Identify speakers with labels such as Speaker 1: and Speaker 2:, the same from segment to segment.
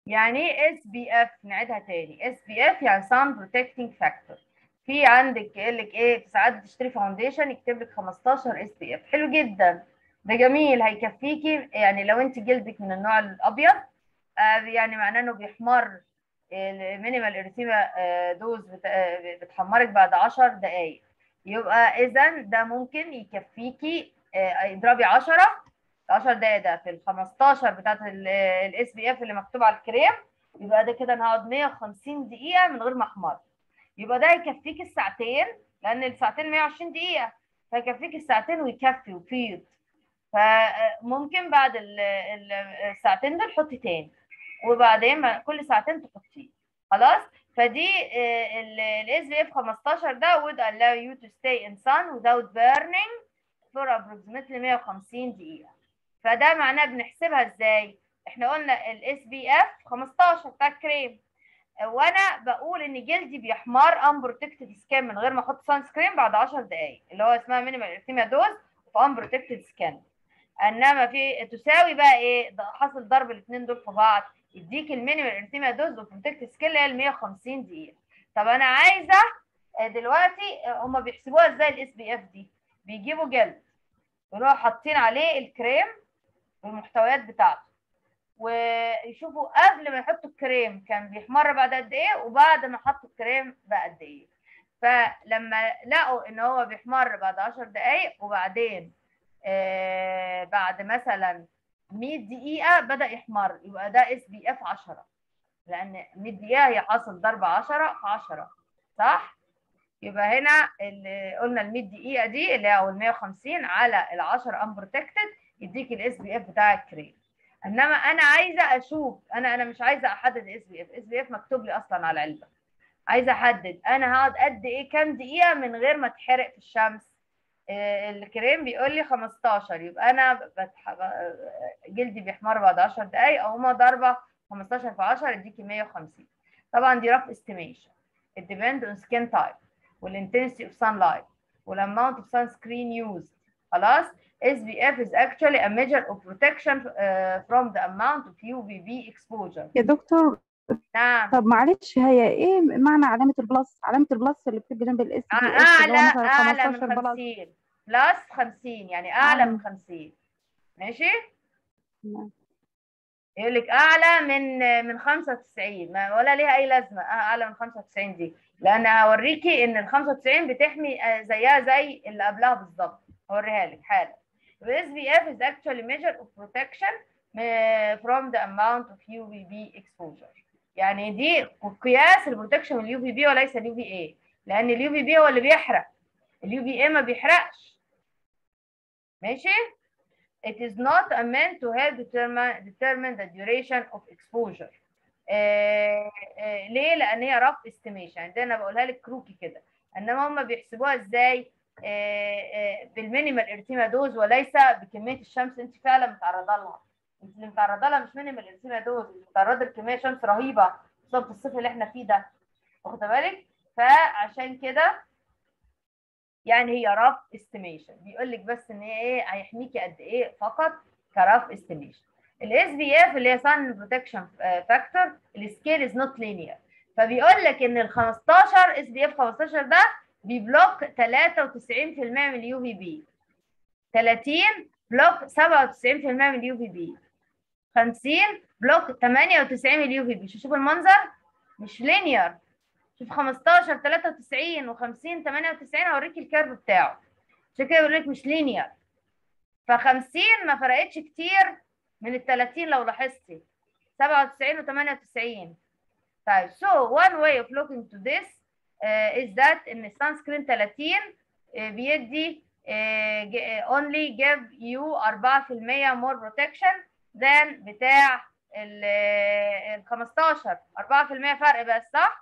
Speaker 1: يعني ايه اس بي اف نعيدها تاني اس بي اف يعني سان بروتكتنج فاكتور في عندك يقول لك ايه في ساعات بتشتري فاونديشن يكتب لك 15 اس بي اف حلو جدا ده جميل هيكفيكي يعني لو انت جلدك من النوع الابيض آه يعني معناه انه بيحمر المينيمال اريثيما دوز بتحمرك بعد 10 دقائق يبقى اذا ده ممكن يكفيكي اضربي 10 10 دقائق ده في ال 15 بتاعت الاس بي اف اللي مكتوب على الكريم يبقى ده كده انا هقعد 150 دقيقه من غير ما احمر يبقى ده يكفيك الساعتين لان الساعتين 120 دقيقه فيكفيك الساعتين ويكفي ويفيض فممكن بعد الساعتين دول حطي تاني وبعدين كل ساعتين تحطيه خلاص فدي الاس بي اف 15 ده would allow you to stay in sun without burning for approximately 150 دقيقة فده معناه بنحسبها ازاي؟ احنا قلنا الاس بي اف 15 بتاع الكريم وانا بقول ان جلدي بيحمر unprotected سكين من غير ما احط سان سكرين بعد 10 دقائق اللي هو اسمها مينيمال ارثيميا دوز في unprotected سكين انما في تساوي بقى ايه حاصل ضرب الاثنين دول في بعض يديك المينيمال ارتيميا دوز وبروتكت سكيل اللي هي ال 150 دقيقه طب انا عايزه دلوقتي هم بيحسبوها ازاي الاس بي اف دي بيجيبوا جلد يروحوا حاطين عليه الكريم والمحتويات بتاعته ويشوفوا قبل ما يحطوا الكريم كان بيحمر بعد قد ايه وبعد ما حطوا الكريم بقى قد ايه فلما لقوا ان هو بيحمر بعد 10 دقائق وبعدين آه بعد مثلا 100 دقيقة بدأ يحمر يبقى ده اس بي اف 10 لأن 100 دقيقة هي حاصل ضرب 10 في 10 صح؟ يبقى هنا اللي قلنا ال 100 دقيقة دي اللي هي ال 150 على ال 10 انبروتكتد يديك الاس بي اف بتاع الكريم انما انا عايزه اشوف انا انا مش عايزه احدد اس بي اف اس بي اف مكتوب لي اصلا على العلبه عايزه احدد انا هقعد قد ايه كام دقيقه من غير ما اتحرق في الشمس الكريم بيقول لي 15 يبقى انا بتح... جلدي بيحمر بعد 10 دقائق او ما ضربه 15 في 10 يديكي 150 طبعا دي رف استيميشن it depends on skin type والintensity of sunlight والamount of sunscreen used خلاص SPF is actually a measure of protection uh, from the amount of UVB exposure
Speaker 2: يا دكتور
Speaker 1: نعم
Speaker 2: طب معلش هي ايه معنى علامة البلس؟ علامة البلس اللي بتيجي جنب الاس بي اس اللي
Speaker 1: اعلى
Speaker 2: هو مثلا
Speaker 1: اعلى
Speaker 2: 15
Speaker 1: من
Speaker 2: بلس
Speaker 1: 50 بلس 50 يعني اعلى
Speaker 2: أعلى.
Speaker 1: من 50 ماشي
Speaker 2: نعم.
Speaker 1: يقول لك اعلى من من 95 ما ولا ليها اي لازمه آه، اعلى من 95 دي لان هوريكي ان ال 95 بتحمي آه، زيها زي اللي قبلها بالظبط هوريها لك حالا ال SPF is actually measure of protection uh, from the amount of UVB exposure يعني دي قياس البروتكشن من اليو في بي وليس اليو في اي لان اليو في بي هو اللي بيحرق اليو في اي ما بيحرقش ماشي it is not meant to help determine determine the duration of exposure آه آه ليه لان هي رف استيميشن يعني ده انا بقولها لك كروكي كده انما هم بيحسبوها ازاي آه آه بالمينيمال ارتيما دوز وليس بكميه الشمس انت فعلا متعرضه لها انت اللي متعرضه لها مش مينيمال ارتيما دوز انت متعرضه لكميه شمس رهيبه خصوصا في الصيف اللي احنا فيه ده واخده بالك فعشان كده يعني هي رف استيميشن بيقول لك بس ان هي ايه هيحميكي قد ايه فقط كرف استيميشن الاس بي اف اللي هي سان بروتكشن فاكتور السكيل از نوت لينير فبيقول لك ان ال 15 اس بي اف 15 ده بيبلوك 93% من اليو في بي 30 بلوك 97% من اليو في بي 50 بلوك 98 من اليو في بي شوفوا المنظر مش لينير شوف 15 93 و50 98 هوريكي الكيرف بتاعه عشان كده بيقول لك مش لينير ف 50 ما فرقتش كتير من ال 30 لو لاحظتي 97 و 98 طيب so one way of looking to this uh, is that ان السان سكرين 30 uh, بيدي uh, only give you 4% more protection than بتاع ال ال 15 4% فرق بس صح؟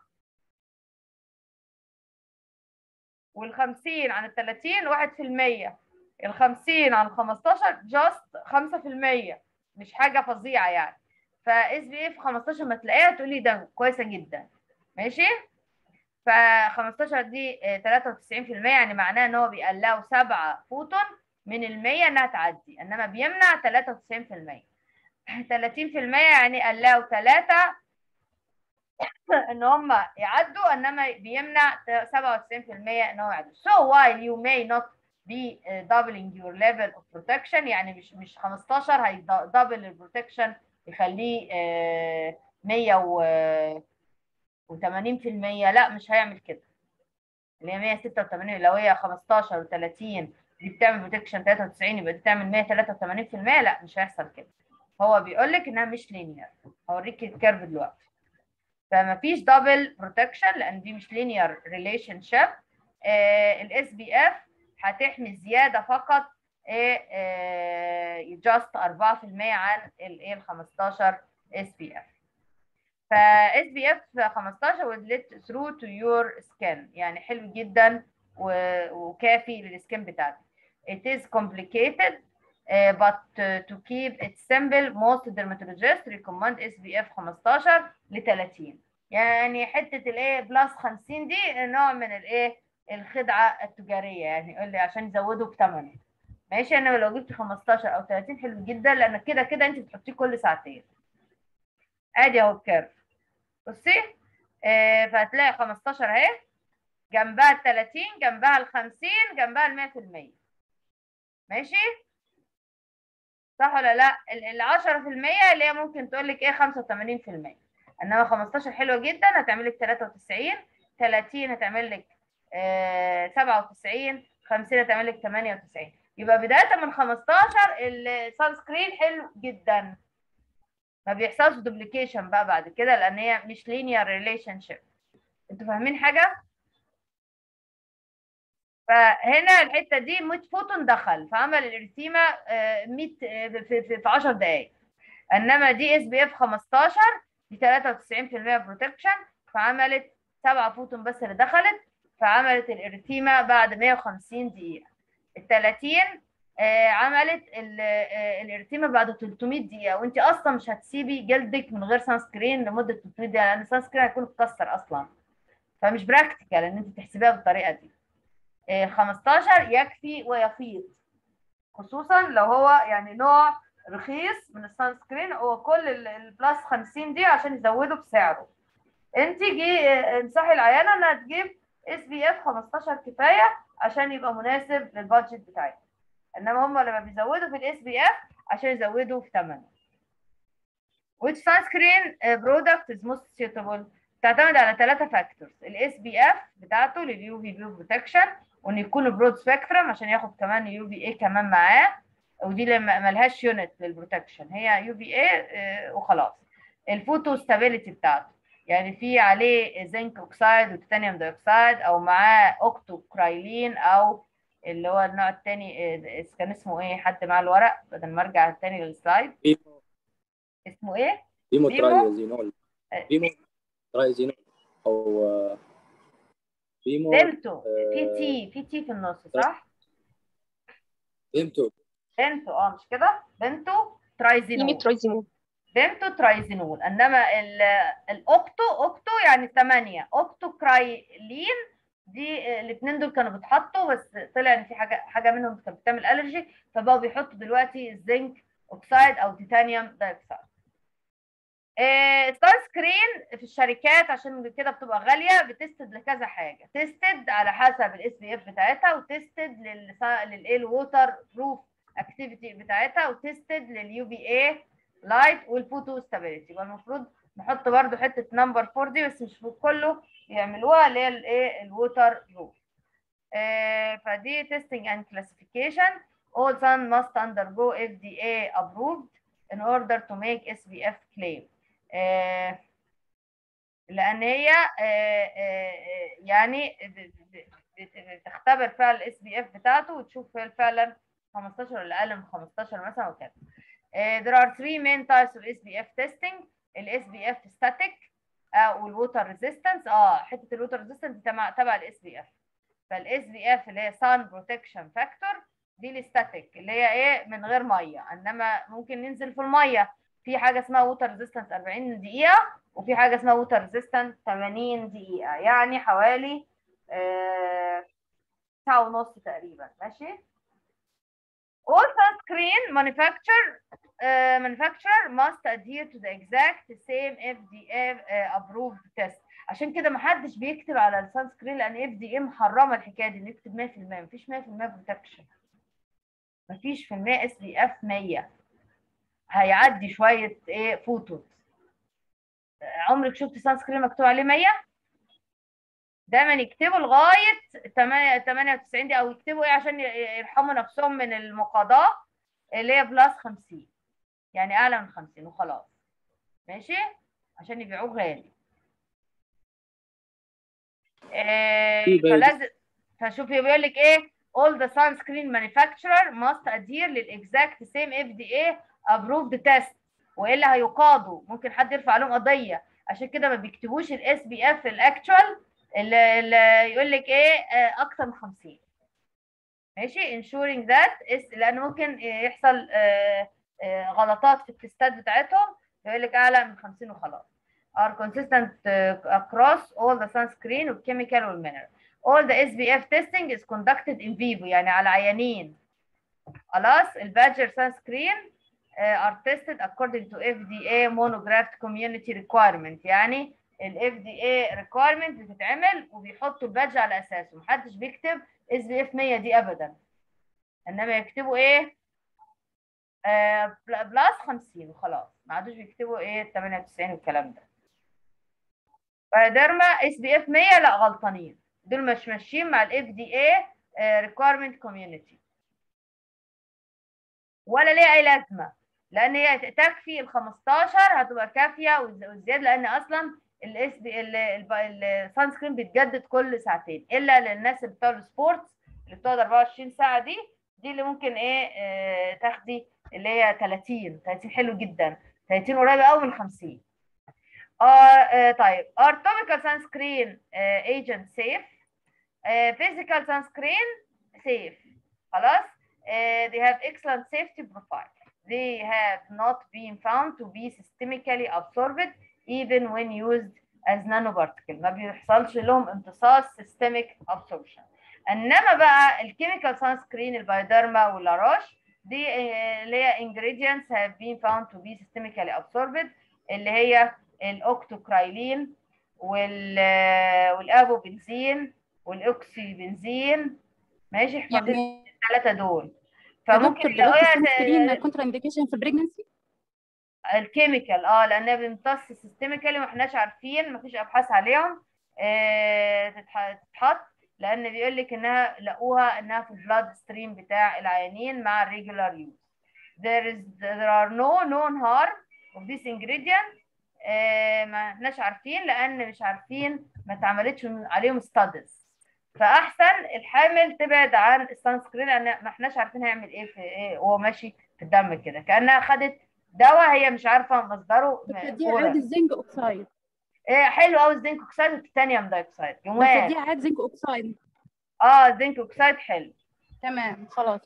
Speaker 1: وال 50 عن ال 30 1% ال 50 عن 15 جاست 5% مش حاجه فظيعه يعني فاس بي اف 15 ما تلاقيها تقولي ده كويسه جدا ماشي ف 15 دي 93% يعني معناه ان هو بيقلقوا 7 فوتون من ال 100 انها تعدي انما بيمنع 93% يعني قلاوا ثلاثة ان هم يعدوا انما بيمنع 97% ان هم يعدوا. So while you may not be uh, doubling your level of protection يعني مش مش 15 هيدبل البروتكشن يخليه آه، 100 و و80% لا مش هيعمل كده. اللي هي 186 لو هي 15 و30 دي بتعمل بروتكشن 93 يبقى دي تعمل 183% لا مش هيحصل كده. هو بيقول لك انها مش لينير هوريك الكيرف دلوقتي فما فيش دبل بروتكشن لان دي مش لينير ريليشن شيب الاس بي اف هتحمي زياده فقط جاست 4% عن الايه ال 15 اس بي اف فاس بي اف 15 would let through to your skin يعني حلو جدا وكافي للسكين بتاعتك it is complicated Uh, but uh, to keep it simple most dermatologists recommend SPF 15 ل 30 يعني حته الايه بلس 50 دي نوع من الايه الخدعه التجاريه يعني يقول لي عشان يزودوا بثمنه ماشي انا لو جبت 15 او 30 حلو جدا لان كده كده انت بتحطيه كل ساعتين ادي اهو الكيرف بصي آه فهتلاقي 15 اهي جنبها ال 30 جنبها ال 50 جنبها ال 100% ماشي صح ولا لا ال 10% اللي هي ممكن تقول لك ايه 85% انما 15 حلوه جدا هتعمل لك 93 30 هتعمل لك آه 97 50 هتعمل لك 98 يبقى بدايه من 15 السان سكرين حلو جدا ما بيحصلش دوبليكيشن بقى بعد كده لان هي مش لينير ريليشن شيب انتوا فاهمين حاجه فهنا الحته دي 100 فوتون دخل فعمل الارتيما 100 في, في, في 10 دقائق انما دي اس بي اف 15 دي 93% بروتكشن فعملت 7 فوتون بس اللي دخلت فعملت الارتيما بعد 150 دقيقه ال 30 آه عملت الارتيما بعد 300 دقيقه وانت اصلا مش هتسيبي جلدك من غير سان سكرين لمده 300 دقيقه لان السان سكرين هيكون اتكسر اصلا فمش براكتيكال ان انت تحسبيها بالطريقه دي 15 يكفي ويفيض خصوصا لو هو يعني نوع رخيص من السان سكرين هو كل البلس 50 دي عشان يزودوا بسعره انت جي انصحي العيانه انها تجيب اس بي اف 15 كفايه عشان يبقى مناسب للبادجت بتاعتها انما هم لما بيزودوا في الاس بي اف عشان يزودوا في ثمنه which sunscreen product is most suitable تعتمد على ثلاثة فاكتورز الاس بي اف بتاعته لليو في بيو بروتكشن وان يكون برود سبيكترم عشان ياخد كمان يو في اي كمان معاه ودي ملهاش يونت للبروتكشن هي يو في اي وخلاص الفوتو ستابيليتي بتاعته يعني في عليه زنك اوكسايد وتيتانيوم دايوكسايد او معاه اوكتوكرايلين او اللي هو النوع الثاني كان اسمه ايه حد معاه الورق بدل ما ارجع تاني للسلايد
Speaker 3: بيمو
Speaker 1: اسمه ايه؟
Speaker 3: بيمو
Speaker 1: بيمو؟
Speaker 3: ترايزينول بيمو ترايزينول او آه، بيمو
Speaker 1: بنتو في تي في تي في النص صح؟
Speaker 3: بيمتو
Speaker 1: بنتو اه مش كده؟ بنتو ترايزينول
Speaker 4: ميتروزيمول
Speaker 1: بنتو ترايزينول انما ال- الاوكتو اوكتو يعني 8 اوكتو كرايلين دي الاثنين دول كانوا بيتحطوا بس طلع ان في حاجه حاجه منهم كانت بتعمل الرجي فبقوا بيحطوا دلوقتي الزنك اوكسايد او تيتانيوم دايوكسايد سان سكرين في الشركات عشان كده بتبقى غاليه بتستد لكذا حاجه تستد على حسب الاس بي اف بتاعتها وتستد للايه الووتر بروف اكتيفيتي بتاعتها وتستد لليو في اي لايت والفوتو ستابيليتي يبقى المفروض نحط برده حته نمبر 4 دي بس مش في كله يعملوها اللي هي الايه الووتر بروف فدي testing and classification all sun must undergo FDA approved in order to make SPF claim آه، لان هي آه، آه، آه، يعني ب- ب- بت- بتختبر فعلا الاس بي اف بتاعته وتشوف هل فعلا 15 ولا اقل من 15 مثلا وكده آه، there are three main types of SPF testing الاس بي اف static آه، والووتر ريزيستنس اه حته الووتر ريزيستنس تبع تبع الاس بي اف فالاس بي اف اللي هي sun protection factor دي الستاتيك اللي هي ايه من غير ميه انما ممكن ننزل في الميه في حاجه اسمها ووتر ريزيستنس 40 دقيقه وفي حاجه اسمها ووتر ريزيستنس 80 دقيقه يعني حوالي آه، ساعه ونص تقريبا ماشي all sunscreen manufacturer uh, manufacturer must adhere to the exact same FDA uh, approved test عشان كده محدش بيكتب على السان سكرين لان اف دي ام محرمه الحكايه دي نكتب 100% مفيش 100% بروتكشن مفيش في المية اس بي اف 100 هيعدي شويه ايه فوتوز عمرك شفت سان سكرين مكتوب عليه 100 دايما يكتبوا لغايه 98 دي او يكتبوا ايه عشان يرحموا نفسهم من المقاضاه اللي هي بلس 50 يعني اعلى من 50 وخلاص ماشي عشان يبيعوه غالي آه فلازم فشوفي بيقول لك ايه all the sunscreen manufacturer must adhere للاكزاكت سيم اف دي اي approved test والا هيقاضوا ممكن حد يرفع لهم قضيه عشان كده ما بيكتبوش الاس بي اف الاكتوال اللي, اللي يقول لك ايه اكتر من 50 ماشي ensuring that لان ممكن يحصل غلطات في التستات بتاعتهم يقول لك اعلى من 50 وخلاص are consistent across all the sunscreen والchemical والmineral all the SPF testing is conducted in vivo يعني على عيانين خلاص البادجر sunscreen are tested according to FDA monographed community requirement يعني ال FDA requirement بتتعمل وبيحطوا البادج على اساسه محدش بيكتب SPF 100 دي ابدا انما يكتبوا ايه آه بلس 50 وخلاص ما عادوش بيكتبوا ايه 98 والكلام ده فديرما اس بي اف 100 لا غلطانين دول مش ماشيين مع الاف دي اي ريكويرمنت كوميونتي ولا ليها اي لازمه لان هي تكفي ال 15 هتبقى كافيه والزياده لان اصلا الاس بي السان سكرين بيتجدد كل ساعتين الا للناس اللي بتوع السبورتس اللي بتقعد 24 ساعه دي دي اللي ممكن ايه آه تاخدي اللي هي 30 30 حلو جدا 30 قريبه قوي من 50 اه آه طيب are topical sunscreen uh, agent safe uh, physical sunscreen safe خلاص uh, they have excellent safety profile they have not been found to be systemically absorbed even when used as nanoparticle ما بيحصلش لهم امتصاص systemic absorption انما بقى الكيميكال سان سكرين البايوديرما واللاروش دي اللي هي ingredients have been found to be systemically absorbed اللي هي الاوكتوكرايلين وال والابوبنزين والاوكسي بنزين ماشي احفظي
Speaker 2: يعني
Speaker 1: الثلاثه دول
Speaker 2: فممكن
Speaker 1: تلاقوها
Speaker 2: سكرين كونترا انديكيشن في البريجنسي
Speaker 1: الكيميكال اه لانها بتمتص سيستميكالي ما احناش عارفين ما فيش ابحاث عليهم آه تتحط لان بيقول لك انها لقوها انها في البلاد ستريم بتاع العيانين مع الريجولار يوز there is there are no known harm of this ingredient آه ما احناش عارفين لان مش عارفين ما اتعملتش عليهم ستادز فاحسن الحامل تبعد عن السان سكرين لان ما احناش عارفين هيعمل ايه في ايه وهو ماشي في الدم كده كانها خدت دواء هي مش عارفه مصدره
Speaker 2: دي عاد الزنك اوكسايد
Speaker 1: ايه حلو قوي الزنك اوكسايد والتيتانيوم دايوكسيد
Speaker 2: بس
Speaker 1: جمال
Speaker 2: دي عاد زنك اوكسايد
Speaker 1: اه الزنك اوكسايد حلو
Speaker 2: تمام خلاص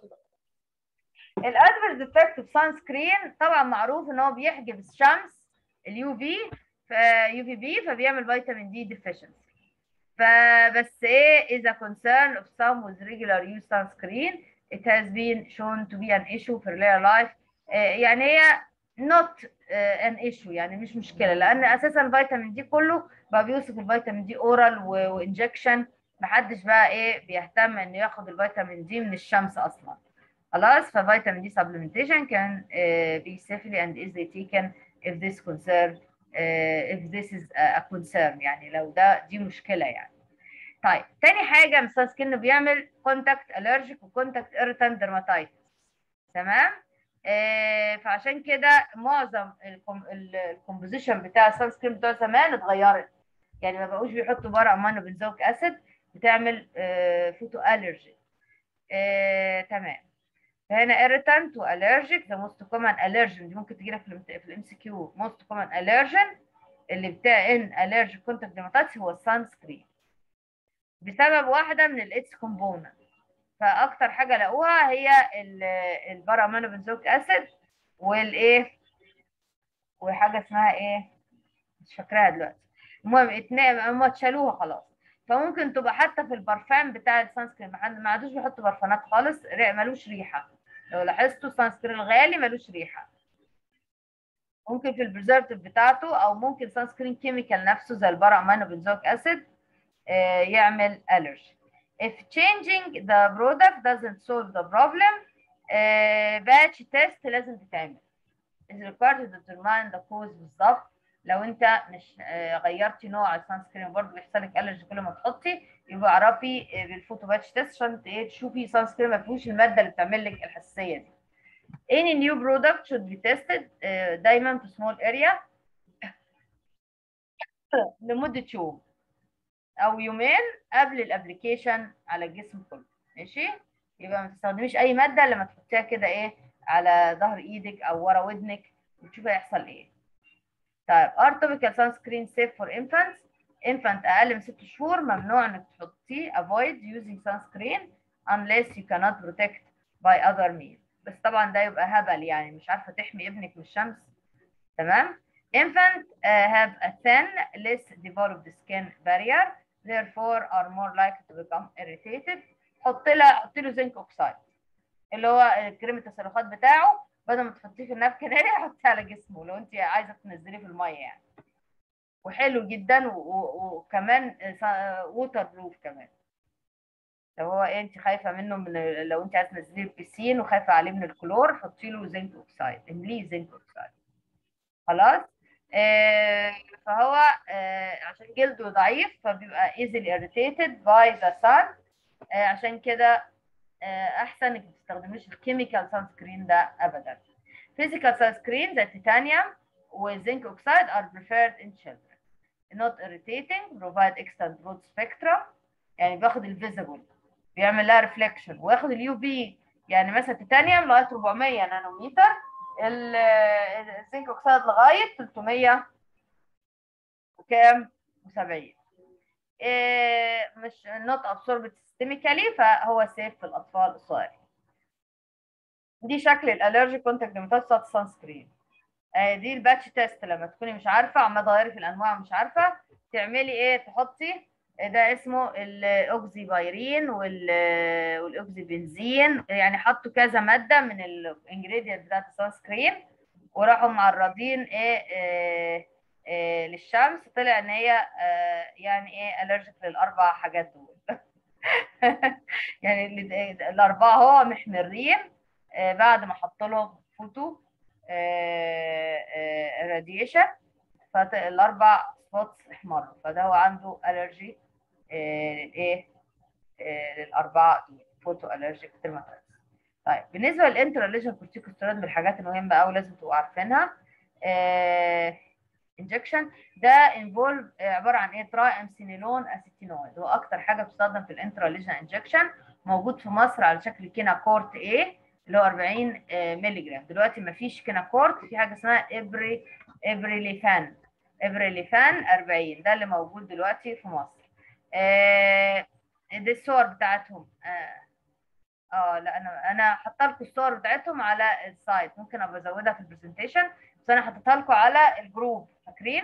Speaker 1: الادفيرس افكت اوف سان سكرين طبعا معروف ان هو بيحجب الشمس اليو في يو في بي فبيعمل فيتامين دي ديفيشنسي فبس ايه is a concern of some with regular use sunscreen it has been shown to be an issue for real life يعني هي not an issue يعني مش مشكله لان اساسا الفيتامين دي كله بقى بيوصف الفيتامين دي اورال وانجكشن محدش بقى ايه بيهتم انه ياخد الفيتامين دي من الشمس اصلا خلاص ففيتامين دي supplementation can uh, be safely and easily taken if this concern uh, if this is a concern يعني لو ده دي مشكله يعني طيب تاني حاجه مثلا سكين بيعمل كونتاكت الرجيك وكونتاكت ايرتان ديرماتايتس تمام آه فعشان كده معظم الكومبوزيشن بتاع السان سكرين بتوع زمان اتغيرت يعني ما بقوش بيحطوا بره امينو بنزويك اسيد بتعمل آه فوتو الرجي آه تمام فهنا irritant والرجيك ذا موست كومن الرجن دي ممكن تجي لك في الام سي كيو موست كومن الرجن اللي بتاع ان الرجيك كونتاكت ديرماتايتس هو السان سكرين بسبب واحده من الاتس كومبوننت فاكتر حاجه لقوها هي البارا امينو بنزويك اسيد والايه وحاجه اسمها ايه مش فاكراها دلوقتي المهم اتنين هم اتشالوها خلاص فممكن تبقى حتى في البرفان بتاع السان سكرين ما عادوش بيحطوا برفانات خالص ملوش ريحه لو لاحظتوا السان سكرين الغالي ملوش ريحه ممكن في البريزرفتيف بتاعته او ممكن سان سكرين كيميكال نفسه زي البارا امينو بنزويك اسيد يعمل allergy if changing the product doesn't solve the problem uh, batch test لازم تتعمل is required to determine the cause بالظبط لو انت مش آه، غيرتي نوع السان سكرين برضه بيحصل لك الرجي كل ما تحطي يبقى اعرفي آه، بالفوتو باتش تيست عشان ت- ايه تشوفي سان سكرين ما فيهوش الماده اللي بتعمل لك الحساسيه دي. Any new product should be tested آه، دايما في small area لمده يوم او يومين قبل الابلكيشن على الجسم كله ماشي يبقى ما تستخدميش اي ماده لما تحطيها كده ايه على ظهر ايدك او ورا ودنك وتشوفي هيحصل ايه طيب are topical sunscreen safe for infants infant اقل من 6 شهور ممنوع انك تحطيه avoid using sunscreen unless you cannot protect by other means بس طبعا ده يبقى هبل يعني مش عارفه تحمي ابنك من الشمس تمام infant uh, have a thin less developed skin barrier therefore are more likely to become irritated حط لها حط له زنك اوكسايد اللي هو كريم التسلخات بتاعه بدل ما تحطيه في النابكن اريا حطيه على جسمه لو انت عايزه تنزليه في الميه يعني وحلو جدا و- و- وكمان ووتر بروف كمان لو هو ايه انت خايفه منه من لو انت عايزه تنزليه في البسين وخايفه عليه من الكلور حطي له زنك اوكسايد امليه زنك اوكسايد خلاص آه فهو آه عشان جلده ضعيف فبيبقى easily irritated by the sun آه عشان كده آه احسن انك ما تستخدميش الكيميكال سان سكرين ده ابدا physical sunscreen زي التيتانيوم والزنك اوكسايد are preferred in children not irritating provide extended broad spectrum يعني بياخد الفيزيبل بيعمل لها ريفليكشن وياخد اليو في يعني مثلا التيتانيوم لغايه 400 نانومتر ال- الزنك اوكسايد لغايه 300 وكام و70 إيه مش not absorbed systemically فهو سيف في الاطفال الصغيرين دي شكل الالرجي كونتاكت ديماتوس بتاعت السان سكرين آه، دي الباتش تيست لما تكوني مش عارفه عماله تغيري في الانواع ومش عارفه تعملي ايه تحطي آه، ده اسمه الاوكزي بايرين والاوكزي بنزين يعني حطوا كذا ماده من الانجريدينت بتاعت السان سكرين وراحوا معرضين ايه آه، آه، للشمس طلع ان هي آه، يعني ايه الرجيك للاربع حاجات دول يعني ال- الاربعه هو محمرين آه، بعد ما حط لهم فوتو راديشن فالاربع سبوتس احمروا فده هو عنده الرجي للايه آه، للاربعه دول فوتو الرجيك ديرماتايتس طيب بالنسبه للانتراليجن كورتيكوستيرويد من الحاجات المهمه قوي لازم تبقوا عارفينها انجكشن ده انفولف عباره عن ايه تراي امسينيلون اسيتينويد هو اكتر حاجه بتستخدم في الانتراليجن انجكشن موجود في مصر على شكل كينا كورت ايه اللي هو 40 مللي جرام دلوقتي ما فيش كينا كورت في حاجه اسمها ابري ابريليفان ابريليفان 40 ده اللي موجود دلوقتي في مصر آه، دي الصور بتاعتهم اه اه لا انا انا حاطه لكم الصور بتاعتهم على السايت ممكن ابقى ازودها في البرزنتيشن بس انا حطيتها لكم على الجروب فاكرين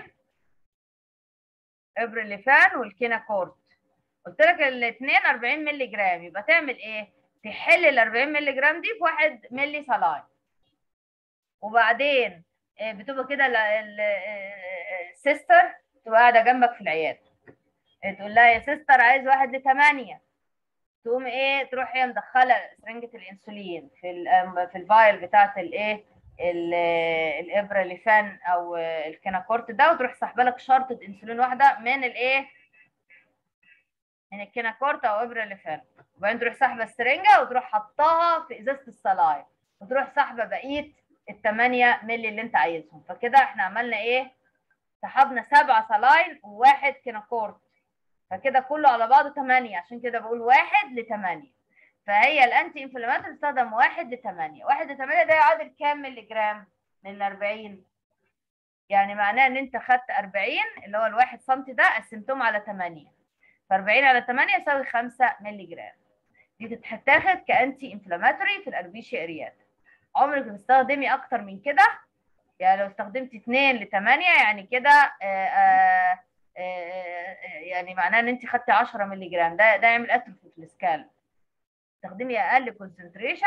Speaker 1: ابريليفان والكينا كورت قلت لك الاثنين 40 مللي جرام يبقى تعمل ايه تحل ال 40 مللي جرام دي في 1 مللي سلاين وبعدين آه، بتبقى كده السيستر تبقى قاعده جنبك في العياده آه، تقول لها يا سيستر عايز واحد لثمانية تقوم ايه تروح هي مدخله سرنجه الانسولين في ال في الفايل بتاعت الايه ال- الابره لفان او الكيناكورت ده وتروح سحبه لك شرطه انسولين واحده من الايه من الكيناكورت او ابره لفان وبعدين تروح سحبه السرنجه وتروح حطاها في ازازه الصلاين وتروح سحبه بقيه ال 8 مللي اللي انت عايزهم فكده احنا عملنا ايه سحبنا سبعة صلاين وواحد كيناكورت فكده كله على بعضه 8 عشان كده بقول واحد ل 8 فهي الانتي انفلاماتوري بتستخدم واحد ل 8 واحد ل 8 ده يعادل كام مللي جرام من ال 40 يعني معناه ان انت خدت 40 اللي هو الواحد سم ده قسمتهم على 8 ف 40 على 8 يساوي 5 مللي جرام دي تتاخد كانتي انفلاماتوري في الاربيشي اريات عمرك ما تستخدمي اكتر من كده يعني لو استخدمت 2 ل 8 يعني كده آه، آه، آه، يعني معناه ان انت خدتي 10 مللي جرام ده ده يعمل اتروفي في السكال استخدمي اقل كونسنتريشن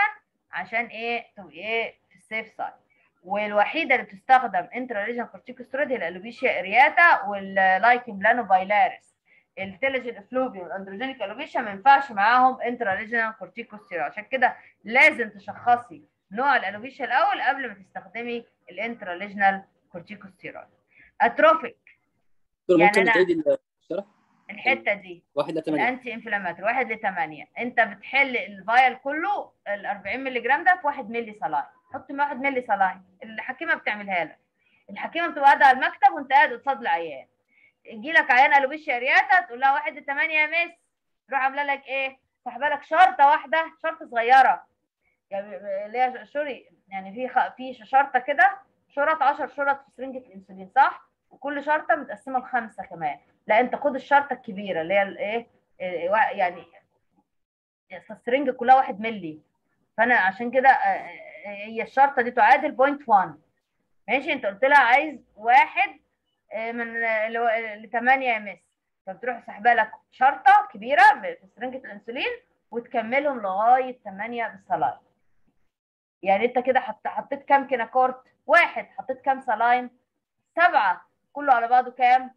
Speaker 1: عشان ايه تبقى ايه في السيف سايد والوحيده اللي بتستخدم انترا ريجن كورتيكوسترويد هي الالوبيشيا ارياتا واللايكن بلانو بايلاريس التيليجين افلوفيوم والاندروجينيك الوبيشيا ما ينفعش معاهم انترا ريجن كورتيكوسترويد عشان كده لازم تشخصي نوع الالوبيشيا الاول قبل ما تستخدمي الانترا ريجنال كورتيكوستيرويد اتروفيك
Speaker 3: دكتور
Speaker 1: يعني
Speaker 3: ممكن
Speaker 1: أنا-
Speaker 3: تعيدي الشرح
Speaker 1: الحته دي
Speaker 3: واحد لثمانية
Speaker 1: الانتي انفلاماتوري 1 ل 8 انت بتحل الفايل كله ال 40 مللي جرام ده في 1 مللي صلاين حط 1 مللي صلاين الحكيمه بتعملها لك الحكيمه بتبقى قاعده على المكتب وانت قاعد قصاد العيان يجي لك عيان الوبيشيا ارياتا تقول لها 1 ل 8 يا مس تروح عامله لك ايه سحبه لك شرطه واحده شرطه صغيره يعني اللي هي سوري يعني في خ... في شرطه كده شرط 10 شرط في سرنجه الانسولين صح وكل شرطه متقسمه لخمسه كمان لا انت خد الشرطه الكبيره اللي هي الايه إيه، وا- يعني السرنجه كلها واحد ملي فانا عشان كده آه، آه، هي الشرطه دي تعادل 0.1 ماشي انت قلت لها عايز واحد آه، من ل 8 يا مس فبتروح سحبه لك شرطه كبيره في سرنجه الانسولين وتكملهم لغايه 8 بالصلاين يعني انت كده حط حطيت كام كيناكورت واحد حطيت كام صلاين سبعه كله على بعضه كام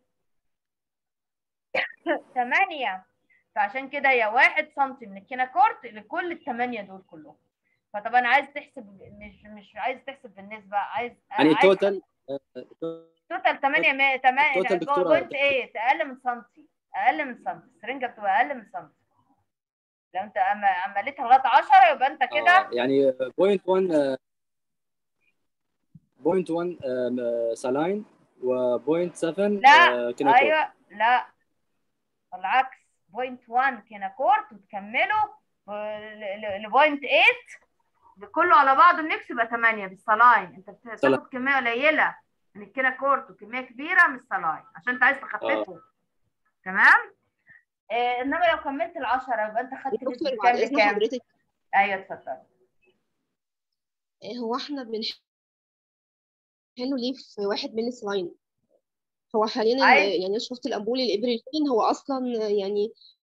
Speaker 1: ثمانية فعشان كده هي واحد سنتي من الكيناكورت لكل الثمانية دول كلهم فطبعا عايز تحسب مش مش عايز تحسب بالنسبة عايز
Speaker 3: يعني
Speaker 1: عايز
Speaker 3: توتال
Speaker 1: توتال 8 ما 8
Speaker 3: التوتال دكتورة-
Speaker 1: بوينت 8 اقل من سنتي اقل من سنتي السرنجة بتبقى اقل من سنتي لو انت أما عملتها لغاية 10 يبقى انت كده
Speaker 3: آه يعني بوينت 1 بوينت 1 سلاين وبوينت 7
Speaker 1: لا،
Speaker 3: كيناكور
Speaker 1: ايوه لا بالعكس بوينت 1 كيناكورت وتكمله لبوينت 8 كله على بعضه الميكس يبقى 8 بالصلاين انت
Speaker 3: صلاين.
Speaker 1: بتاخد كميه قليله من الكيناكورت وكميه كبيره من الصلاين عشان انت عايز تخففه تمام آه انما لو كملت ال 10 يبقى انت خدت
Speaker 4: دكتور
Speaker 1: نسبه
Speaker 4: بعد
Speaker 1: كام
Speaker 4: اذن
Speaker 1: لكام؟
Speaker 4: حضرتك
Speaker 1: ايوه اتفضل
Speaker 4: آه، هو احنا بنحله ليه في واحد من السلاين هو حاليا ال-
Speaker 1: عايز-
Speaker 4: يعني أنا شفت الامبول الابريلين هو اصلا آه، يعني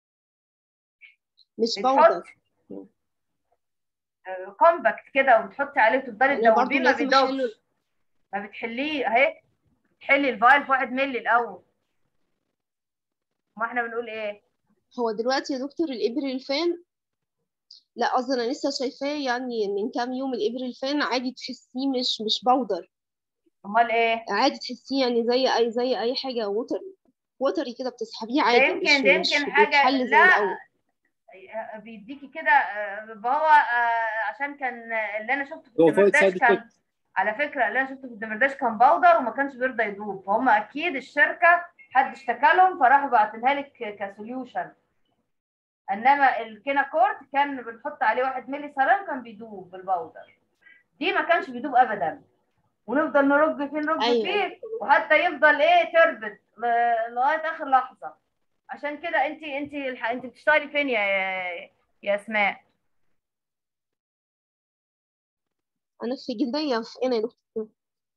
Speaker 4: مش
Speaker 1: بتحط
Speaker 4: باودر
Speaker 1: كومباكت كده وبتحطي عليه وتفضلي
Speaker 4: انا برضو
Speaker 1: تدوبيه ما
Speaker 4: لازم
Speaker 1: بيدوبش
Speaker 4: احله
Speaker 1: ما بتحليه اهي بتحلي الفايل في 1 مللي الاول ما احنا بنقول ايه
Speaker 4: هو دلوقتي يا دكتور الابريلفان لا قصدي انا لسه شايفاه يعني من كام يوم الابريلفان عادي تحسيه مش مش باودر
Speaker 1: امال ايه
Speaker 4: عادي تحسيه يعني زي اي زي اي حاجه ووتر ووتري كده بتسحبيه
Speaker 1: ده
Speaker 4: عادي
Speaker 1: يمكن
Speaker 4: مش
Speaker 1: ده
Speaker 4: مش
Speaker 1: يمكن حاجه
Speaker 4: بيتحل زي
Speaker 1: لا
Speaker 4: الاول
Speaker 1: بيديكي كده آه، هو آه، عشان كان آه، اللي انا شفته في
Speaker 3: هو فوائد
Speaker 1: الدمرداش
Speaker 3: side
Speaker 1: كان
Speaker 3: effect.
Speaker 1: على فكره اللي انا شفته في الدمرداش كان باودر وما كانش بيرضى يدوب فهم اكيد الشركه حد اشتكى لهم فراحوا باعتينها لك كسوليوشن انما الكيناكورت كان بنحط عليه واحد مللي سلام كان بيدوب بالباودر دي ما كانش بيدوب ابدا ونفضل نرج فيه نرج
Speaker 4: أيوة.
Speaker 1: فيه وحتى يفضل ايه تربت ل- لغايه اخر لحظه عشان كده انت انت الح- انت بتشتغلي فين يا يا اسماء
Speaker 4: انا في جلدية في انا يا دكتور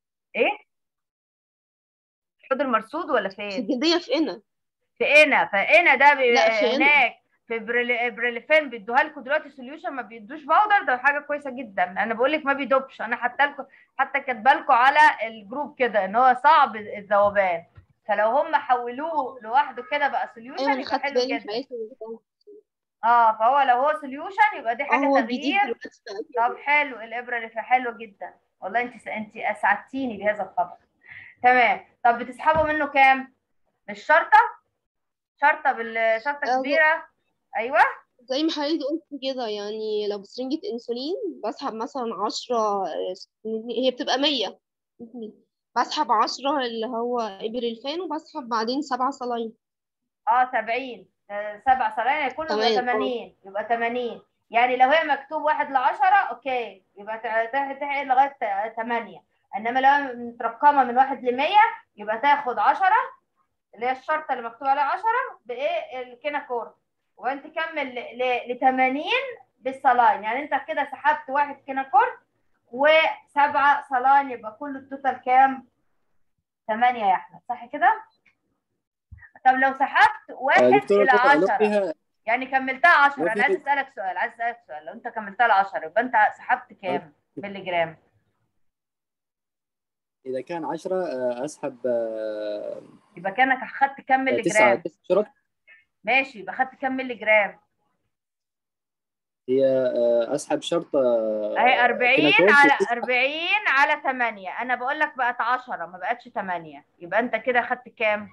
Speaker 1: حوض المرصود ولا
Speaker 4: في
Speaker 1: فين
Speaker 4: جلدية في انا
Speaker 1: في انا فانا ده بي...
Speaker 4: لا، في إنا.
Speaker 1: هناك في بريل... بريليفين بيدوها لكم دلوقتي سوليوشن ما بيدوش باودر ده حاجه كويسه جدا انا بقول لك ما بيدوبش انا حتى لكم حتى كاتبه لكم على الجروب كده ان هو صعب الذوبان فلو هم حولوه لوحده كده بقى
Speaker 4: ايوه
Speaker 1: سوليوشن
Speaker 4: انا
Speaker 1: يبقى
Speaker 4: خدت
Speaker 1: حلو
Speaker 4: بالي
Speaker 1: جدا
Speaker 4: حقيقي من البتاع.
Speaker 1: اه فهو لو هو سوليوشن يبقى دي
Speaker 4: اه
Speaker 1: حاجه
Speaker 4: هو الجديد
Speaker 1: تغيير
Speaker 4: دلوقتي بقى
Speaker 1: طب حلو الابره اللي فيها حلوه جدا والله انت انت اسعدتيني بهذا الخبر تمام طب بتسحبوا منه كام بالشرطه شرطه بالشرطه
Speaker 4: آه،
Speaker 1: كبيره ايوه
Speaker 4: زي ما حضرتك قلت كده يعني لو بسرنجة انسولين بسحب مثلا عشرة هي بتبقى مية بسحب عشرة اللي هو ابريلفان وبسحب بعدين سبعة صلاين
Speaker 1: اه 70 آه، سبع صلاين كله يبقى
Speaker 4: تمام،
Speaker 1: 80 يبقى 80 يعني لو هي مكتوب واحد ل 10 اوكي يبقى تحت لغايه 8 انما لو هي مترقمه من واحد ل 100 يبقى تاخد 10 اللي هي الشرطه اللي مكتوب عليها 10 بايه الكيناكورد وانت تكمل ل 80 بالصلاين يعني انت كده سحبت واحد كيناكورد وسبعه صلاين يبقى كل التوتال كام؟ 8 يا احمد صح كده؟ طب لو سحبت
Speaker 3: آه،
Speaker 1: واحد
Speaker 3: دكتورة
Speaker 1: الى
Speaker 3: لو
Speaker 1: 10
Speaker 3: فيها
Speaker 1: يعني كملتها 10
Speaker 3: ما
Speaker 1: انا
Speaker 3: في-
Speaker 1: عايز اسالك سؤال عايز اسالك سؤال لو انت كملتها ل 10 يبقى انت سحبت كام مللي جرام
Speaker 3: اذا كان 10 آه، اسحب آه،
Speaker 1: يبقى كانك اخدت كام مللي
Speaker 3: تسعة
Speaker 1: جرام
Speaker 3: تسعة شرط
Speaker 1: ماشي يبقى اخدت كام مللي جرام
Speaker 3: هي آه، اسحب شرط آه،
Speaker 1: اهي 40
Speaker 3: كيناتول
Speaker 1: على
Speaker 3: تسعة.
Speaker 1: 40 على 8 انا بقول لك بقت 10 ما بقتش 8 يبقى انت كده اخدت كام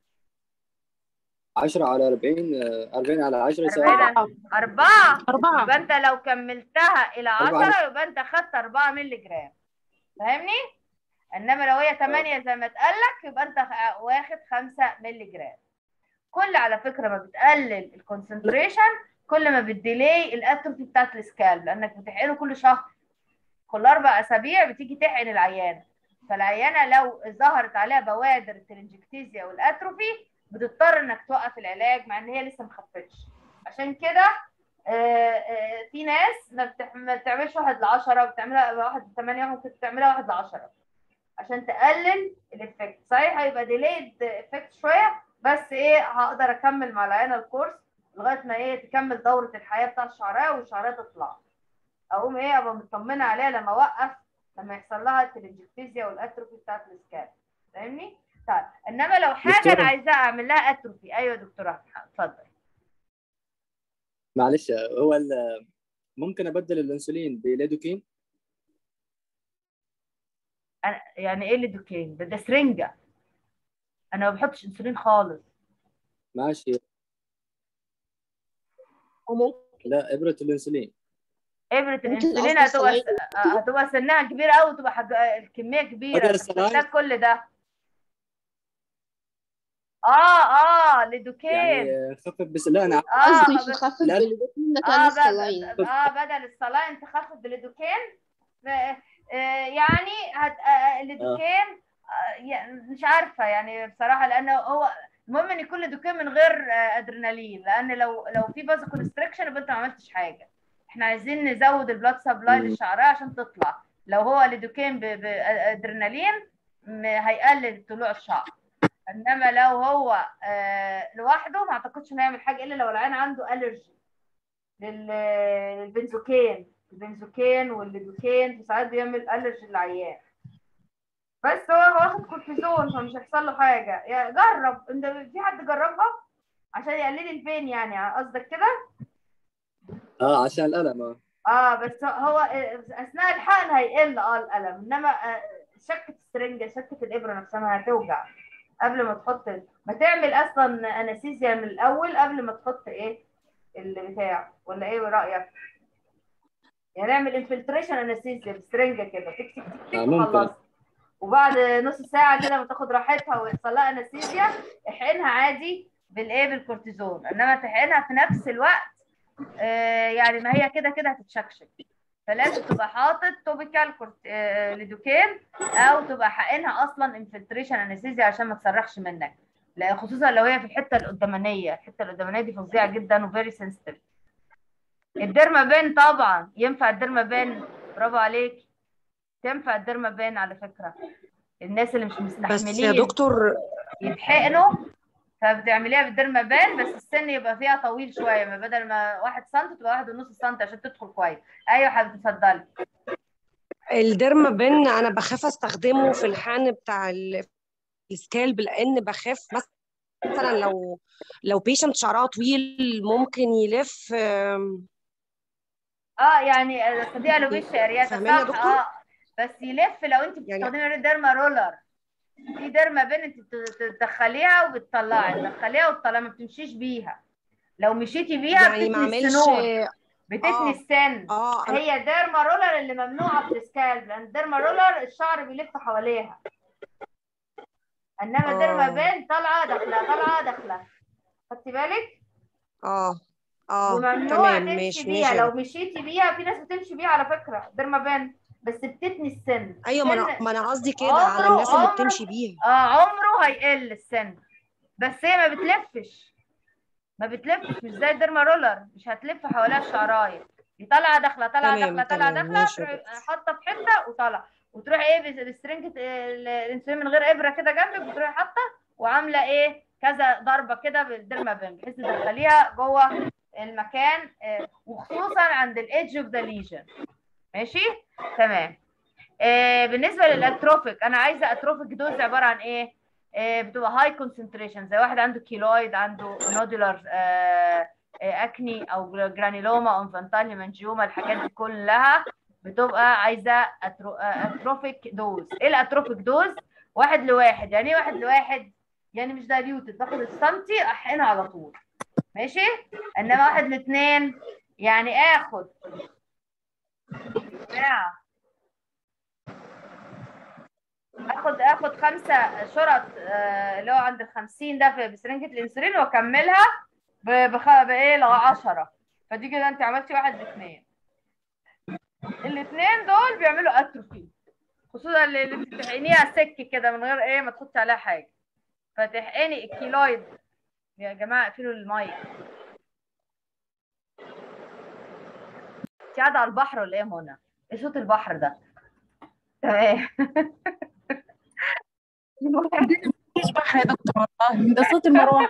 Speaker 3: 10 على 40 آه، 40 على 10 يساوي
Speaker 1: 40 4
Speaker 2: أربعة
Speaker 1: يبقى انت لو كملتها الى
Speaker 3: أربعة.
Speaker 1: 10 يبقى انت اخدت 4 مللي جرام فاهمني انما لو هي 8 زي ما اتقال لك يبقى انت خ- واخد 5 مللي جرام كل على فكره ما بتقلل الكونسنتريشن كل ما بتديلي الاتروفي بتاعت السكالب لانك بتحقنه كل شهر كل اربع اسابيع بتيجي تحقن العيانه فالعيانه لو ظهرت عليها بوادر الترنجكتيزيا والاتروفي بتضطر انك توقف العلاج مع ان هي لسه ما خفتش عشان كده آه، آه، في ناس ما بتح- ما بتعملش واحد ل 10 بتعملها واحد ل 8 ممكن تعملها واحد ل 10 عشان تقلل الافكت صحيح هيبقى ديليد افكت شويه بس ايه هقدر اكمل مع العيانه الكورس لغايه ما ايه تكمل دوره الحياه بتاع الشعرايه والشعرايه تطلع اقوم ايه ابقى مطمنه عليها لما اوقف لما يحصل لها التلنجكتيزيا والاتروفي بتاعت السكان فاهمني؟ طيب انما لو حاجه
Speaker 3: دكتورة.
Speaker 1: انا عايزاها اعمل لها اتروفي ايوه يا دكتوره اتفضل
Speaker 3: معلش هو ال- ممكن ابدل الانسولين بليدوكين
Speaker 1: أنا يعني ايه اللي دوكين ده ده سرنجه انا ما بحطش انسولين خالص
Speaker 3: ماشي
Speaker 4: وممكن
Speaker 3: لا ابره الانسولين
Speaker 1: ابره
Speaker 4: ممكن
Speaker 1: الانسولين
Speaker 4: قصدي
Speaker 1: هتبقى
Speaker 4: الصلاين.
Speaker 1: هتبقى سنها كبيره قوي وتبقى حاج... الكميه كبيره
Speaker 3: بدل
Speaker 1: مش
Speaker 3: الصلاين؟
Speaker 1: محتاج كل ده اه اه لدوكين
Speaker 3: يعني خفف بس لا انا
Speaker 1: اه
Speaker 4: قصدي
Speaker 1: بس-
Speaker 4: تخفف
Speaker 3: لا.
Speaker 4: بالبروتين مكان
Speaker 1: اه
Speaker 4: الصلاين
Speaker 1: بدل اه بدل الصلاين تخفف بالليدوكين ف- آه، يعني هت... آه، الليدوكين آه، يعني مش عارفه يعني بصراحه لانه هو المهم ان يكون ليدوكين من غير آه، ادرينالين لان لو لو في بازو كونستريكشن يبقى انت ما عملتش حاجه احنا عايزين نزود البلاد سبلاي
Speaker 3: مم.
Speaker 1: للشعريه عشان تطلع لو هو ليدوكين ب- بادرينالين م- هيقلل طلوع الشعر انما لو هو آه، لوحده ما اعتقدش انه يعمل حاجه الا لو العين عنده الرجي لل- للبنزوكين البنزوكين والليدوكين في ساعات بيعمل الرجي للعيان بس هو واخد كورتيزون فمش هيحصل له حاجه يا جرب انت في حد جربها عشان يقلل البين يعني قصدك كده
Speaker 3: اه عشان الالم آه.
Speaker 1: اه بس هو اثناء الحقن هيقل اه الالم انما آه، شكه السرنجه شكه الابره نفسها ما هتوجع قبل ما تحط ما تعمل اصلا انستيزيا من الاول قبل ما تحط ايه البتاع ولا ايه رايك يعني نعمل انفلتريشن انستيزيا بسرنجه كده تك تك تك تك
Speaker 3: آه، ممكن.
Speaker 1: وخلصت وبعد نص ساعه كده ما تاخد راحتها ويحصل لها انستيزيا احقنها عادي بالايه بالكورتيزون انما تحقنها في نفس الوقت آه، يعني ما هي كده كده هتتشكشك فلازم تبقى حاطط توبيكال كورت... آه، ليدوكين او تبقى حقنها اصلا انفلتريشن انستيزيا عشان ما تصرخش منك لا خصوصا لو هي في الحته القدامانيه الحته القدامانيه دي فظيعه جدا وفيري سنسيتيف الديرما بين طبعا ينفع الديرما بين برافو عليك تنفع الديرما بين على فكره الناس اللي مش
Speaker 5: بس يا
Speaker 1: مستحملين
Speaker 5: دكتور
Speaker 1: يتحقنوا فبتعمليها بالديرما بان بس السن يبقى فيها طويل شويه ما بدل ما واحد سم تبقى واحد ونص سم عشان تدخل كويس ايوه حبيبتي اتفضلي
Speaker 5: الديرما بن انا بخاف استخدمه في الحقن بتاع ال- السكالب لان بخاف مثلا لو لو بيشنت شعرها طويل ممكن يلف آم،
Speaker 1: اه يعني دي الوفيشيا رياتا
Speaker 5: فاهماني يا
Speaker 1: صح
Speaker 5: دكتور؟
Speaker 1: اه بس يلف لو انت
Speaker 5: يعني-
Speaker 1: بتستخدمي ديرما رولر في ديرما بين انت بت- تدخليها وبتطلعي تدخليها وتطلعي ما بتمشيش بيها لو مشيتي بيها
Speaker 5: يعني ما
Speaker 1: بتتني
Speaker 5: اعملش
Speaker 1: السنون بتتني
Speaker 5: آه.
Speaker 1: السن
Speaker 5: اه أنا
Speaker 1: هي ديرما رولر اللي ممنوعه في السكالب لان ديرما رولر الشعر بيلف حواليها انما
Speaker 5: آه.
Speaker 1: ديرما بين طالعه داخله طالعه داخله خدتي بالك
Speaker 5: اه اه
Speaker 1: وممنوع
Speaker 5: تمام
Speaker 1: تمشي
Speaker 5: ماشي
Speaker 1: بيها
Speaker 5: ماشي
Speaker 1: لو مشيتي بيها في ناس بتمشي بيها على فكره ديرما بين بس بتتني السن
Speaker 5: ايوه ما
Speaker 1: السن-
Speaker 5: انا ما انا قصدي كده على
Speaker 1: عمره-
Speaker 5: الناس اللي
Speaker 1: عمره-
Speaker 5: بتمشي بيها
Speaker 1: اه عمره هيقل السن بس هي ما بتلفش ما بتلفش مش زي الديرما رولر مش هتلف حواليها الشعرايه دي طالعه داخله طالعه
Speaker 5: تمام،
Speaker 1: داخله طالعه
Speaker 5: تمام،
Speaker 1: داخله
Speaker 5: ماشي يا
Speaker 1: تروحي
Speaker 5: دكتور.
Speaker 1: حاطه في حته وطالعه وتروحي ايه بس- بسرنجه ال- الانسولين من غير ابره كده جنبك وتروحي حاطه وعامله ايه كذا ضربه كده بالديرمابين بحيث تدخليها جوه المكان آه، وخصوصا عند الايدج اوف ذا ليجن ماشي تمام آه، بالنسبه للاتروفيك انا عايزه اتروفيك دوز عباره عن ايه آه، بتبقى هاي كونسنتريشن زي واحد عنده كيلويد عنده نودولار اكني او جرانيلوما او انفانتال هيمانجيوما الحاجات دي كلها بتبقى عايزه أترو... اتروفيك دوز ايه الاتروفيك دوز واحد لواحد يعني ايه واحد لواحد يعني مش دايليوتد باخد السنتي احقنها على طول ماشي انما واحد لاثنين يعني اخد ساعة اخد اخد خمسة شرط آه، اللي هو عند ال 50 ده في بسرنجة الانسولين واكملها ب- بخ... بايه ل 10 فدي كده انت عملتي واحد لاثنين الاثنين دول بيعملوا اتروفي خصوصا اللي اللي بتحقنيها سك كده من غير ايه ما تحطي عليها حاجه فتحقني الكيلويد يا جماعه اقفلوا المايك انت قاعده على البحر ولا ايه يا منى؟ ايه صوت البحر ده؟ تمام
Speaker 2: مفيش بحر يا دكتور والله ده صوت المروحه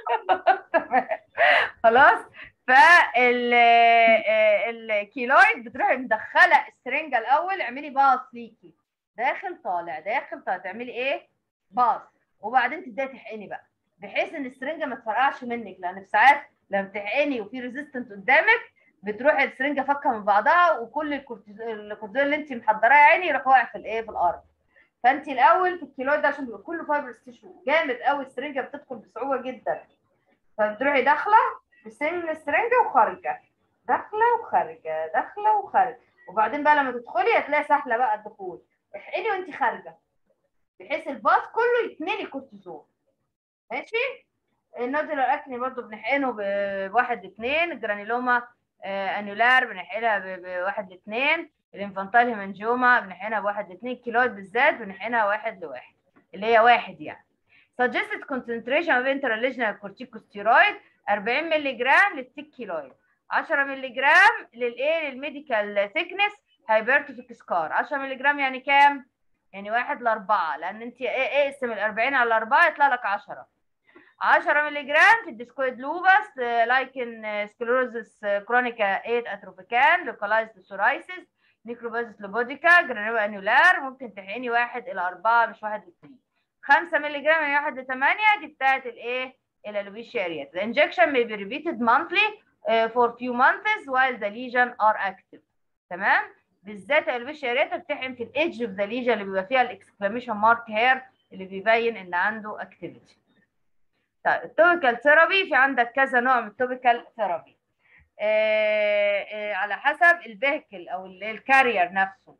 Speaker 1: خلاص فال الكيلويد بتروحي مدخله السرنجه الاول اعملي باص ليكي داخل طالع داخل طالع تعملي ايه؟ باص وبعدين تبداي تحقني بقى بحيث ان السرنجه ما تفرقعش منك لان في ساعات لما تحقني وفي ريزيستنت قدامك بتروح السرنجه فكه من بعضها وكل الكورتيز- الكورتيزون اللي انت محضراه يا عيني يروح واقع في الايه في الارض فانت الاول في الكيلويد ده عشان بيبقى كله فايبرس تيشو جامد قوي السرنجه بتدخل بصعوبه جدا فبتروحي داخله بسن السرنجه وخارجه داخله وخارجه داخله وخارجه وبعدين بقى لما تدخلي هتلاقي سهله بقى الدخول احقني وانت خارجه بحيث الباص كله يتملي كورتيزون ماشي النودولار اكني برضو بنحقنه ب- بواحد لاثنين الجرانيلوما آه، انيولار بنحقنها ب- بواحد لاثنين الانفانتال هيمانجيوما بنحقنها بواحد لاثنين كيلويد بالذات بنحقنها واحد لواحد اللي هي واحد يعني suggested concentration of intralesional corticosteroid 40 مللي جرام للتيك كيلويد 10 مللي جرام للايه للميديكال ثيكنس هايبرتوفيك سكار 10 مللي جرام يعني كام؟ يعني واحد لأربعة لأن أنت إيه إيه اقسم ال 40 على 4 يطلع لك 10 10 مللي جرام في الديسكويد لوبس لايكن سكلروزس كرونيكا 8 اتروبيكان لوكالايزد سورايسيس نيكروبازيس لوبوديكا جرانيولا انيولار ممكن تحقني واحد إلى أربعة مش واحد لاثنين 5 مللي جرام يعني واحد لثمانية دي بتاعت الإيه؟ الالوبيشيا اريات. The injection may be repeated monthly uh, for few months while the lesion are active. تمام؟ بالذات الالوبيشيا اريات بتحقن في الايدج اوف ذا ليجن اللي بيبقى فيها الاكسكلاميشن مارك هير اللي بيبين ان عنده اكتيفيتي. طيب التوبيكال ثيرابي في عندك كذا نوع من التوبيكال ثيرابي. آه آه على حسب الفيهكل او ال- الكارير نفسه.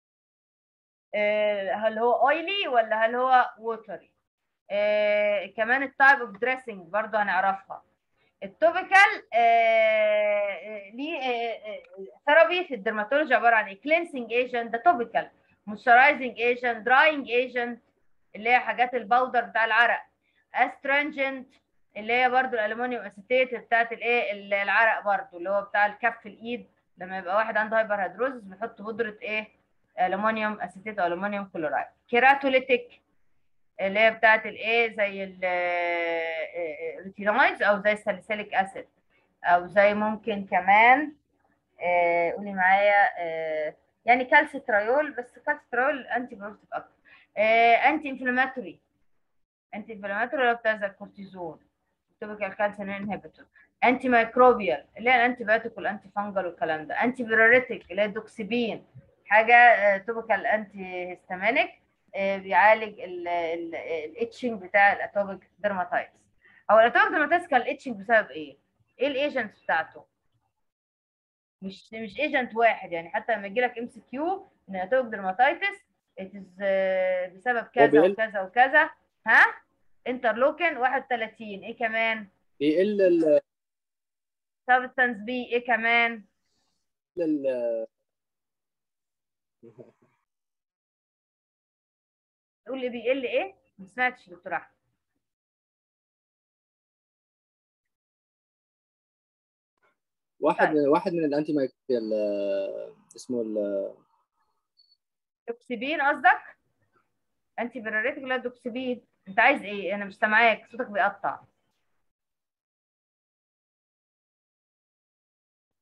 Speaker 1: آه هل هو اويلي ولا هل هو ووتري؟ آه كمان التايب اوف دريسنج برضو هنعرفها التوبيكال آه آه، ليه ثيرابي في الدرماتولوجي عباره عن ايه كلينسنج ايجنت ده توبيكال مويسترايزنج ايجنت دراينج ايجنت اللي هي حاجات الباودر بتاع العرق استرنجنت اللي هي برضو الالومنيوم اسيتيت بتاعت الايه ال- العرق برضو اللي هو بتاع الكف الايد لما يبقى واحد عنده هايبر هيدروزس بيحط بودره ايه الومنيوم اسيتيت او الومنيوم كلورايد كيراتوليتيك اللي هي بتاعت الايه زي الريتينويدز او زي الساليسيليك اسيد او زي ممكن كمان آه، قولي معايا آه، يعني كالسيتريول بس كالسيتريول انتي بروتيك اكتر انتي انفلاماتوري انتي انفلاماتوري اللي هو بتاع زي الكورتيزون توبيكال كالسيوم انهبيتور انتي مايكروبيال اللي هي الانتي بايوتيك والانتي فانجل والكلام ده انتي بيروريتيك اللي هي الدوكسيبين حاجه توبيكال انتي هيستامينيك آه، بيعالج الاتشنج بتاع الاتوبيك ديرماتايتس او الاتوبيك ديرماتايتس كان الاتشنج بسبب ايه؟ ايه الايجنتس بتاعته؟ مش مش ايجنت واحد يعني حتى لما يجي لك ام سي كيو ان الاتوبيك ديرماتايتس بسبب كذا
Speaker 3: بيقل.
Speaker 1: وكذا وكذا ها؟ انترلوكين 31 ايه كمان؟
Speaker 3: بيقل ال
Speaker 1: سبستانس بي ايه كمان؟
Speaker 3: ال-
Speaker 1: تقول لي بيقل ايه؟ ما سمعتش يا دكتور احمد
Speaker 3: واحد واحد من الانتي مايكروبيال آه، اسمه ال-
Speaker 1: دوكسيبين قصدك؟ انتي بيروريتك ولا دوكسيبين؟ انت عايز ايه؟ انا مش سامعاك صوتك بيقطع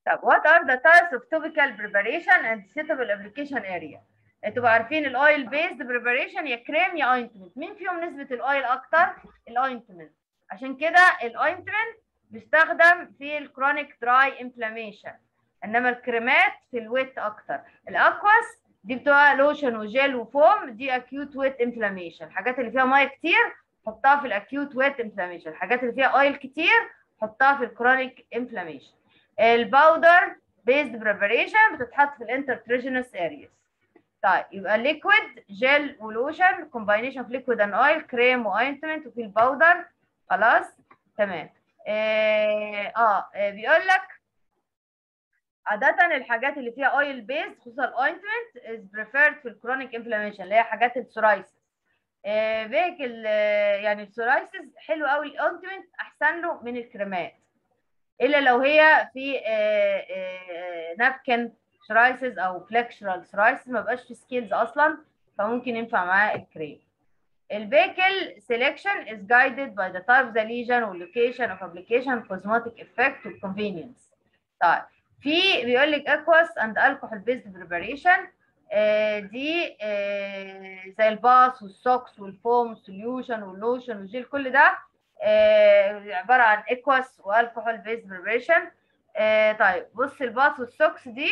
Speaker 1: طب what are the types of topical preparation and suitable application area تبقوا عارفين الاويل بيزد بريباريشن يا كريم يا اوينتمنت مين فيهم نسبه الاويل اكتر الاوينتمنت عشان كده الاوينتمنت بيستخدم في الكرونيك دراي انفلاميشن انما الكريمات في الويت اكتر الاكواس دي بتبقى لوشن وجيل وفوم دي اكيوت ويت انفلاميشن الحاجات اللي فيها ميه كتير حطها في الاكيوت ويت انفلاميشن الحاجات اللي فيها اويل كتير حطها في الكرونيك انفلاميشن الباودر بيزد بريباريشن بتتحط في الانترتريجينس ارياز طيب يبقى ليكويد جيل ولوشن كومباينيشن اوف ليكويد اند اويل كريم واوينتمنت وفي الباودر خلاص تمام اه, آه بيقول لك عادة الحاجات اللي فيها اويل بيز خصوصا الاوينتمنت از بريفيرد في الكرونيك انفلاميشن اللي هي حاجات السورايسيس آه بيك يعني السورايسيس حلو قوي الاوينتمنت احسن له من الكريمات الا لو هي في آه آه نابكن سورايسيس او فليكشرال سورايسيس ما بقاش في سكيلز اصلا فممكن ينفع معاه الكريم البيكل selection is guided by the type of the lesion or location of application cosmetic effect و convenience طيب في بيقول لك aqueous and alcohol based preparation آه دي آه زي الباص والسوكس والفوم والسوليوشن واللوشن والجيل كل ده آه عباره عن aqueous والكحول based preparation طيب بص الباص والسوكس دي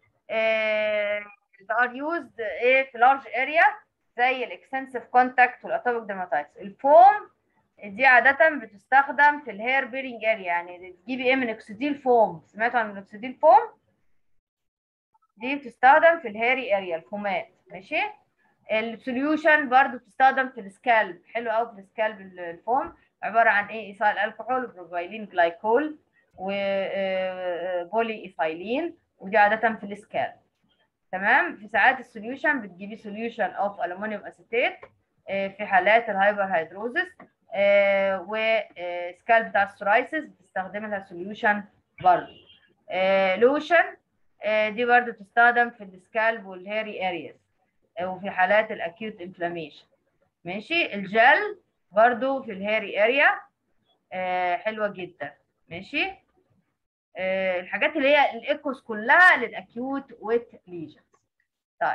Speaker 1: are used ايه في large area زي الاكستنسيف كونتاكت والاتوبيك ديرماتايتس الفوم دي عادة بتستخدم في الهير بيرنج اريا يعني تجيبي ايه من اكسديل فوم سمعتوا عن الاكسديل فوم دي بتستخدم في الهيري اريا الفومات ماشي السوليوشن برضو بتستخدم في السكالب حلو قوي في السكالب الفوم عبارة عن ايه ايثايل الكحول وبروفايلين جلايكول وبولي ايثايلين ودي عادة في السكالب تمام في ساعات السوليوشن بتجيبي سوليوشن اوف الومنيوم اسيتيت في حالات الهايبر هيدروزس وسكالب بتاع السورايسيس بتستخدمي لها سوليوشن برضه لوشن دي برضه بتستخدم في السكالب والهيري ارياز وفي حالات الاكيوت انفلاميشن ماشي الجل برضه في الهيري اريا حلوه جدا ماشي الحاجات اللي هي الايكوس كلها للاكيوت ويت ليجنز طيب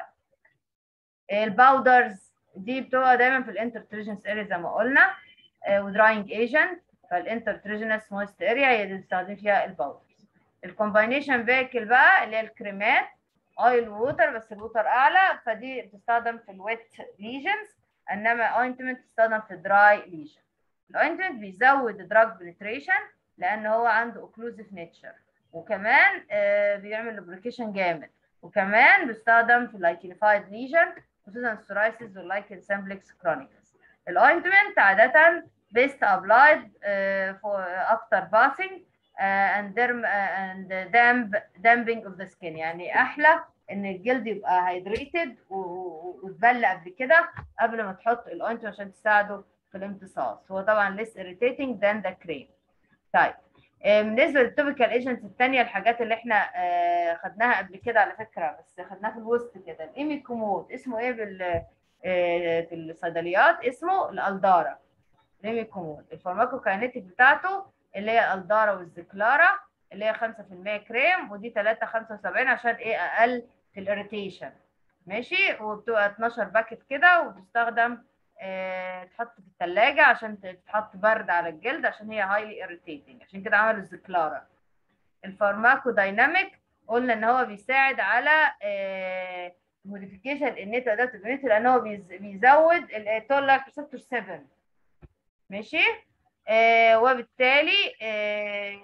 Speaker 1: الباودرز دي بتبقى دايما في الانترتريجنس اريا زي ما قلنا ودراينج ايجنت فالانترتريجنس مويست اريا هي اللي بنستخدم فيها الباودرز الكومباينيشن فيكل بقى اللي هي الكريمات اويل ووتر بس الووتر اعلى فدي بتستخدم في الويت ليجنز انما اوينتمنت بتستخدم في دراي ليجن الاوينتمنت بيزود دراج بنتريشن لان هو عنده اوكلوزيف نيتشر وكمان آه بيعمل لوبريكيشن جامد وكمان بيستخدم في اللايكينيفايد ليجن خصوصا السورايسيس واللايكن سامبلكس كرونيكس الاوينتمنت عاده بيست ابلايد فور افتر باثينج and derm uh, and damp damping of the skin يعني احلى ان الجلد يبقى هيدريتد وتبل قبل كده قبل ما تحط الاوينتمنت عشان تساعده في الامتصاص هو طبعا less irritating than the cream طيب بالنسبه للتوبيكال ايجنتس الثانيه الحاجات اللي احنا خدناها قبل كده على فكره بس خدناها في الوسط كده الايميكومود اسمه ايه بال في الصيدليات اسمه الالدارا الايميكومود الفارماكوكاينيتيك بتاعته اللي هي الالدارا والزكلارا اللي هي 5% كريم ودي 3 75 عشان ايه اقل في الاريتيشن ماشي وبتبقى 12 باكت كده وبتستخدم آه تحط في الثلاجة عشان تتحط برد على الجلد عشان هي هايلي irritating عشان كده عملوا الزكلارا الفارماكو دايناميك قلنا ان هو بيساعد على آه موديفيكيشن النيت ادابتيف immunity لان هو بيزود التولر ريسبتور 7 ماشي آه وبالتالي آه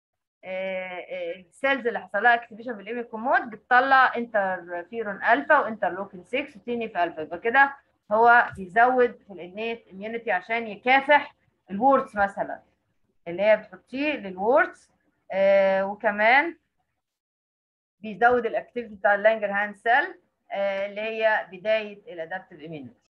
Speaker 1: السيلز اللي حصل لها اكتيفيشن بالايميكومود بتطلع انترفيرون الفا وانترلوكين 6 وتيني في الفا يبقى كده هو بيزود في الانيت اميونيتي عشان يكافح الورتس مثلا اللي هي بتحطيه للورتس آه وكمان بيزود الاكتيفيتي بتاع اللانجر هاند سيل آه اللي هي بدايه الادابتيف اميونيتي